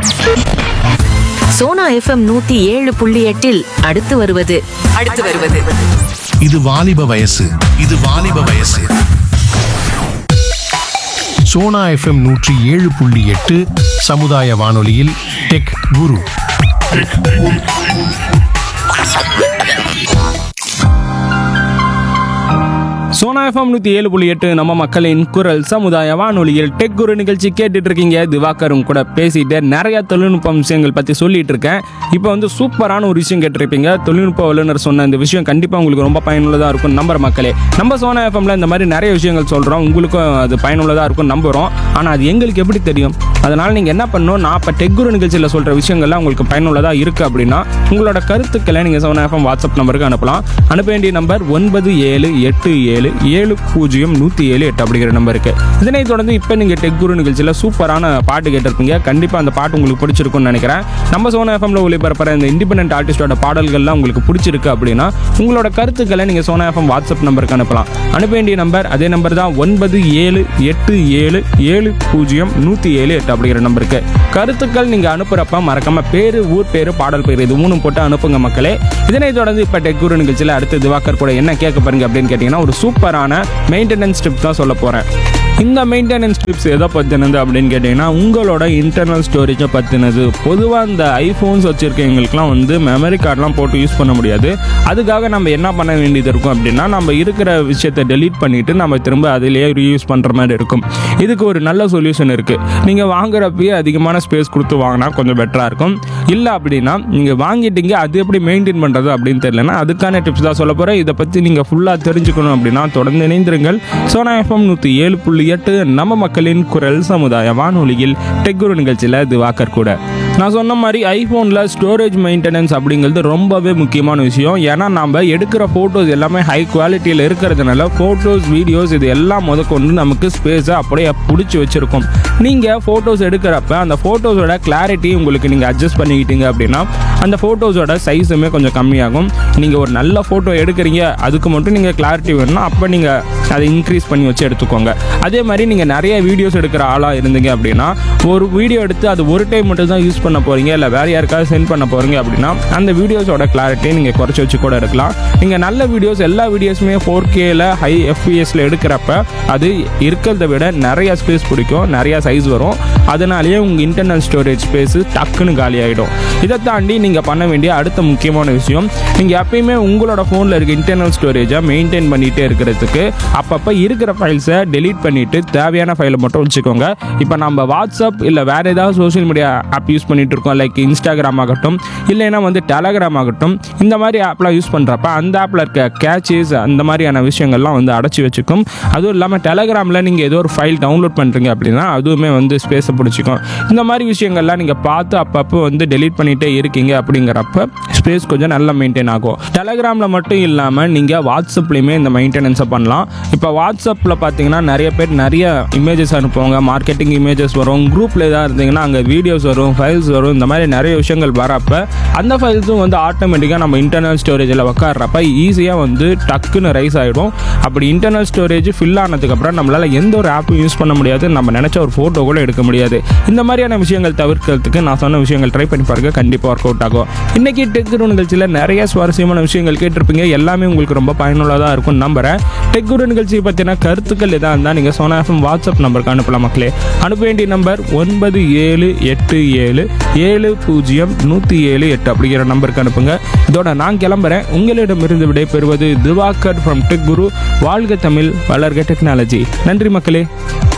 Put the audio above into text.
Sona FM நூத்தி ஏழு புள்ளி எட்டில் அடுத்து வருவது அடுத்து வருவது இது வாலிப வயசு இது வாலிப வயசு சோனா எஃப்எம் நூற்றி ஏழு புள்ளி எட்டு சமுதாய வானொலியில் டெக் குரு சோனா எஃப்எம் நூற்றி ஏழு புள்ளி எட்டு நம்ம மக்களின் குரல் சமுதாய வானொலியில் டெக் குரு நிகழ்ச்சி கேட்டுட்டு இருக்கீங்க திவாகரும் கூட பேசிட்டு நிறைய தொழில்நுட்ப விஷயங்கள் பற்றி சொல்லிட்டு இருக்கேன் இப்போ வந்து சூப்பரான ஒரு விஷயம் கேட்டிருப்பீங்க தொழில்நுட்ப வல்லுநர் சொன்ன இந்த விஷயம் கண்டிப்பாக உங்களுக்கு ரொம்ப பயனுள்ளதாக இருக்கும் நம்புற மக்களே நம்ம சோனா எஃப்எம்ல இந்த மாதிரி நிறைய விஷயங்கள் சொல்கிறோம் உங்களுக்கும் அது பயனுள்ளதாக இருக்கும் நம்புகிறோம் ஆனால் அது எங்களுக்கு எப்படி தெரியும் அதனால் நீங்கள் என்ன பண்ணணும் நான் இப்போ டெக் குரு நிகழ்ச்சியில் சொல்கிற விஷயங்கள்லாம் உங்களுக்கு பயனுள்ளதாக இருக்குது அப்படின்னா உங்களோட கருத்துக்களை நீங்கள் சோனா எஃப்எம் வாட்ஸ்அப் நம்பருக்கு அனுப்பலாம் அனுப்ப வேண்டிய நம்பர் ஒன்பது ஏழு எட்டு ஏழு ஏழு பூஜ்ஜியம் நூற்றி ஏழு எட்டு அப்படிங்கிற நம்பருக்கு இதனைத் தொடர்ந்து இப்போ நீங்கள் டெக் குரு நிகழ்ச்சியில் சூப்பரான பாட்டு கேட்டிருப்பீங்க கண்டிப்பாக அந்த பாட்டு உங்களுக்கு பிடிச்சிருக்கும்னு நினைக்கிறேன் நம்ம சோனா எஃப்எம்ல ஒளிபரப்புற இந்த இண்டிபெண்டன்ட் ஆர்டிஸ்டோட பாடல்கள்லாம் உங்களுக்கு பிடிச்சிருக்கு அப்படின்னா உங்களோட கருத்துக்களை நீங்கள் சோனா எஃப்எம் வாட்ஸ்அப் நம்பருக்கு அனுப்பலாம் அனுப்ப வேண்டிய நம்பர் அதே நம்பர் தான் ஒன்பது ஏழு எட்டு ஏழு ஏழு பூஜ்ஜியம் நூற்றி ஏழு எட்டு அப்படிங்கிற நம்பருக்கு கருத்துக்கள் நீங்கள் அனுப்புகிறப்ப மறக்காம பேர் ஊர் பேர் பாடல் பேர் இது மூணும் போட்டு அனுப்புங்க மக்களே இதனைத் தொடர்ந்து இப்போ டெக் குரு நிகழ்ச்சியில் அடுத்து திவாகர் கூட என்ன கேட்க பாருங்க அப்படின்னு கேட்டிங்கன்னா ஒரு சூப்பரான மெயின்டெனன்ஸ் டிப்ஸ் தான் சொல்ல போகிறேன் இந்த மெயின்டெனன்ஸ் டிப்ஸ் எதை பற்றினது அப்படின்னு கேட்டிங்கன்னா உங்களோட இன்டர்னல் ஸ்டோரேஜை பற்றினது பொதுவாக இந்த ஐஃபோன்ஸ் வச்சுருக்கவங்களுக்குலாம் வந்து மெமரி கார்டெலாம் போட்டு யூஸ் பண்ண முடியாது அதுக்காக நம்ம என்ன பண்ண வேண்டியது இருக்கும் அப்படின்னா நம்ம இருக்கிற விஷயத்தை டெலீட் பண்ணிவிட்டு நம்ம திரும்ப அதிலேயே ரீயூஸ் பண்ணுற மாதிரி இருக்கும் இதுக்கு ஒரு நல்ல சொல்யூஷன் இருக்குது நீங்கள் வாங்குறப்பயே அதிகமான ஸ்பேஸ் கொடுத்து வாங்கினா கொஞ்சம் பெட்டராக இருக்கும் இல்லை அப்படின்னா நீங்கள் வாங்கிட்டீங்க அது எப்படி மெயின்டைன் பண்ணுறது அப்படின்னு தெரியலனா அதுக்கான டிப்ஸ் தான் சொல்ல போகிறேன் இதை பற்றி நீங்கள் ஃபுல்லாக தெரிஞ்சுக்கணும் அப்படின்னா தொடர்ந்து இணைந்திருங்கள் சோனா எஃப்எம் நூற்றி ஏழு புள்ளி எட்டு நம்ம மக்களின் குரல் சமுதாய வானொலியில் டெக்குரு நிகழ்ச்சியில் திவாகர் கூட நான் சொன்ன மாதிரி ஐஃபோனில் ஸ்டோரேஜ் மெயின்டெனன்ஸ் அப்படிங்கிறது ரொம்பவே முக்கியமான விஷயம் ஏன்னா நம்ம எடுக்கிற ஃபோட்டோஸ் எல்லாமே ஹை குவாலிட்டியில் இருக்கிறதுனால ஃபோட்டோஸ் வீடியோஸ் இது எல்லாம் முதற்கொண்டு நமக்கு ஸ்பேஸை அப்படியே பிடிச்சி வச்சுருக்கோம் நீங்கள் ஃபோட்டோஸ் எடுக்கிறப்ப அந்த ஃபோட்டோஸோட கிளாரிட்டி உங்களுக்கு நீங்கள் அட்ஜஸ்ட் பண்ணிக்கிட்டீங்க அப்படின்னா அந்த ஃபோட்டோஸோட சைஸுமே கொஞ்சம் கம்மியாகும் நீங்கள் ஒரு நல்ல ஃபோட்டோ எடுக்கிறீங்க அதுக்கு மட்டும் நீங்கள் கிளாரிட்டி வேணும்னா அப்போ நீங்கள் அதை இன்க்ரீஸ் பண்ணி வச்சு எடுத்துக்கோங்க அதே மாதிரி நீங்கள் நிறைய வீடியோஸ் எடுக்கிற ஆளாக இருந்தீங்க அப்படின்னா ஒரு வீடியோ எடுத்து அது ஒரு டைம் மட்டும் தான் யூஸ் பண்ண போகிறீங்க இல்லை வேறு யாருக்காவது சென்ட் பண்ண போகிறீங்க அப்படின்னா அந்த வீடியோஸோட கிளாரிட்டியை நீங்கள் குறைச்சி வச்சு கூட எடுக்கலாம் நீங்கள் நல்ல வீடியோஸ் எல்லா வீடியோஸுமே ஃபோர் கேல ஹை எஃபிஎஸில் எடுக்கிறப்ப அது இருக்கிறத விட நிறைய ஸ்பேஸ் பிடிக்கும் நிறைய சைஸ் வரும் அதனாலேயே உங்கள் இன்டர்னல் ஸ்டோரேஜ் ஸ்பேஸு டக்குன்னு காலி ஆகிடும் இதை தாண்டி நீங்கள் பண்ண வேண்டிய அடுத்த முக்கியமான விஷயம் நீங்கள் எப்பயுமே உங்களோட ஃபோனில் இருக்க இன்டர்னல் ஸ்டோரேஜை மெயின்டைன் பண்ணிகிட்டே இருக்கிறதுக்கு அப்பப்போ இருக்கிற ஃபைல்ஸை டெலீட் பண்ணிவிட்டு தேவையான ஃபைலை மட்டும் வச்சுக்கோங்க இப்போ நம்ம வாட்ஸ்அப் இல்லை வேறு ஏதாவது சோஷியல் மீடியா ஆப் யூஸ் பண்ணிட்டு இருக்கோம் லைக் இன்ஸ்டாகிராம் ஆகட்டும் இல்லைன்னா வந்து டெலகிராம் ஆகட்டும் இந்த மாதிரி ஆப்லாம் யூஸ் பண்ணுறப்ப அந்த ஆப்பில் இருக்க கேச்சஸ் அந்த மாதிரியான விஷயங்கள்லாம் வந்து அடைச்சி வச்சுக்கும் அதுவும் இல்லாமல் டெலகிராமில் நீங்கள் ஏதோ ஒரு ஃபைல் டவுன்லோட் பண்ணுறீங்க அப்படின்னா அதுவுமே வந்து ஸ்பேஸை பிடிச்சிக்கும் இந்த மாதிரி விஷயங்கள்லாம் நீங்கள் பார்த்து அப்பப்போ வந்து டெலீட் பண்ணிகிட்டே இருக்கீங்க அப்படிங்கிறப்ப ஸ்பேஸ் கொஞ்சம் நல்லா மெயின்டைன் ஆகும் டெலகிராமில் மட்டும் இல்லாமல் நீங்கள் வாட்ஸ்அப்லேயுமே இந்த மெயின்டெனன்ஸை பண்ணலாம் இப்போ வாட்ஸ்அப்பில் பார்த்தீங்கன்னா நிறைய பேர் நிறைய இமேஜஸ் அனுப்புவாங்க மார்க்கெட்டிங் இமேஜஸ் வரும் குரூப்பில் ஏதாவது இருந்தீங்கன்னா அங்கே வீடியோஸ் வரும் ஃபைல்ஸ் வரும் இந்த மாதிரி நிறைய விஷயங்கள் வரப்போ அந்த ஃபைல்ஸும் வந்து ஆட்டோமேட்டிக்காக நம்ம இன்டர்னல் ஸ்டோரேஜில் உட்காடுறப்ப ஈஸியாக வந்து டக்குன்னு ரைஸ் ஆகிடும் அப்படி இன்டர்னல் ஸ்டோரேஜ் ஃபில் ஆனதுக்கப்புறம் நம்மளால் எந்த ஒரு ஆப்பும் யூஸ் பண்ண முடியாது நம்ம நினச்ச ஒரு ஃபோட்டோ கூட எடுக்க முடியாது இந்த மாதிரியான விஷயங்கள் தவிர்க்கிறதுக்கு நான் சொன்ன விஷயங்கள் ட்ரை பண்ணி பாருங்க கண்டிப்பாக ஒர்க் அவுட் ஆகும் இன்னைக்கு டெக்குரு நிகழ்ச்சியில் நிறைய சுவாரஸ்யமான விஷயங்கள் கேட்டிருப்பீங்க எல்லாமே உங்களுக்கு ரொம்ப பயனுள்ளதாக இருக்கும் நம்புறேன் டெக்குரு நிகழ்ச்சியை பற்றின கருத்துக்கள் எதாக இருந்தால் நீங்கள் சோனா எஃப்எம் வாட்ஸ்அப் நம்பருக்கு அனுப்பலாம் மக்களே அனுப்ப வேண்டிய நம்பர் ஒன்பது ஏழு எட்டு ஏழு ஏழு பூஜ்ஜியம் நூற்றி ஏழு எட்டு அப்படிங்கிற நம்பருக்கு அனுப்புங்க இதோட நான் கிளம்புறேன் உங்களிடமிருந்து விடை பெறுவது திவாகர் ஃப்ரம் டெக் குரு வாழ்க தமிழ் வளர்க டெக்னாலஜி நன்றி மக்களே